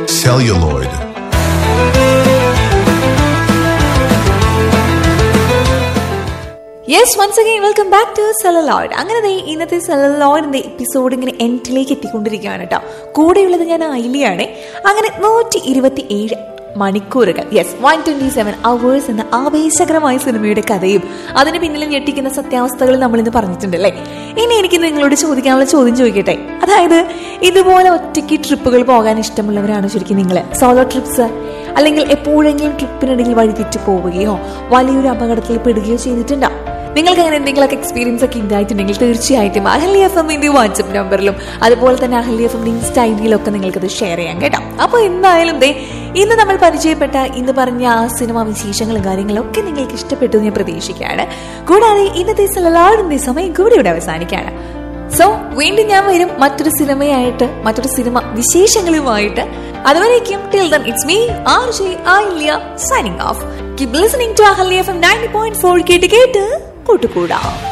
celluloid. Yes once again welcome back to celluloid അങ്ങനെ ദേ ഇന്നത്തെ സെലലോയിഡിന്റെ എപ്പിസോഡ് ഇങ്ങനെ എൻഡിലേക്ക് എത്തിക്കൊണ്ടിരിക്കുകയാണ് കേട്ടോ കൂടെയുള്ളത് ഞാൻ ഐലിയാണ് അങ്ങനെ നൂറ്റി ഇരുപത്തി ഏഴ് മണിക്കൂറുകൾ yes one twenty seven hours എന്ന ആവേശകരമായ സിനിമയുടെ കഥയും അതിന് പിന്നിൽ ഞെട്ടിക്കുന്ന സത്യാവസ്ഥകളും നമ്മൾ ഇന്ന് പറഞ്ഞിട്ടുണ്ടല്ലേ ഇനി എനിക്ക് നിങ്ങളോട് ചോദിക്കാനുള്ള ചോദ്യം ചോദിക്കട്ടെ അതായത് ഇതുപോലെ ഒറ്റയ്ക്ക് ട്രിപ്പുകൾ പോകാൻ ഇഷ്ടമുള്ളവരാണ് ശരിക്കും നിങ്ങൾ സോളോ ട്രിപ്സ് അല്ലെങ്കിൽ എപ്പോഴെങ്കിലും ട്രിപ്പിനിടയിൽ വഴിതെറ്റി പോവുകയോ വലിയൊരു അപകടത്തിൽ പെടുകയോ ചെയ്തിട്ടുണ്ടോ നിങ്ങൾക്ക് അങ്ങനെ എന്തെങ്കിലുമൊക്കെ എക്സ്പീരിയൻസ് ഒക്കെ ഉണ്ടായിട്ടുണ്ടെങ്കിൽ തീർച്ചയായിട്ടും അഹല്യ എഫ് എമ്മിന്റെ വാട്സപ്പ് നമ്പറിലും അതുപോലെ തന്നെ അഹല്യ എഫ് എമ്മിന്റെ ഇൻസ്റ്റ ഐ ഡിയിലൊക്കെ നിങ്ങൾക്കത് ഷെയർ ചെയ്യാം കേട്ടോ അപ്പോൾ എന്തായാലും ദേ ഇന്ന് നമ്മൾ പരിചയപ്പെട്ട ഇന്ന് പറഞ്ഞ ആ സിനിമ വിശേഷങ്ങളും കാര്യങ്ങളും ഒക്കെ നിങ്ങൾക്ക് ഇഷ്ടപ്പെട്ടു എന്ന് ഞാൻ പ്രതീക്ഷിക്കുകയാണ് കൂടാതെ ഇന്നത്തെ സലാടിന്റെ സമയം കൂടി ഇവിടെ അവസാനിക്കുകയാണ് സോ വീണ്ടും ഞാൻ വരും മറ്റൊരു സിനിമയായിട്ട് മറ്റൊരു സിനിമ വിശേഷങ്ങളുമായിട്ട് അതുവരേക്കും till then it's me R J Ayilya signing off keep listening to Ahalya F M ninety point four കേട്ട് കേട്ട് കൂട്ടുകൂടാം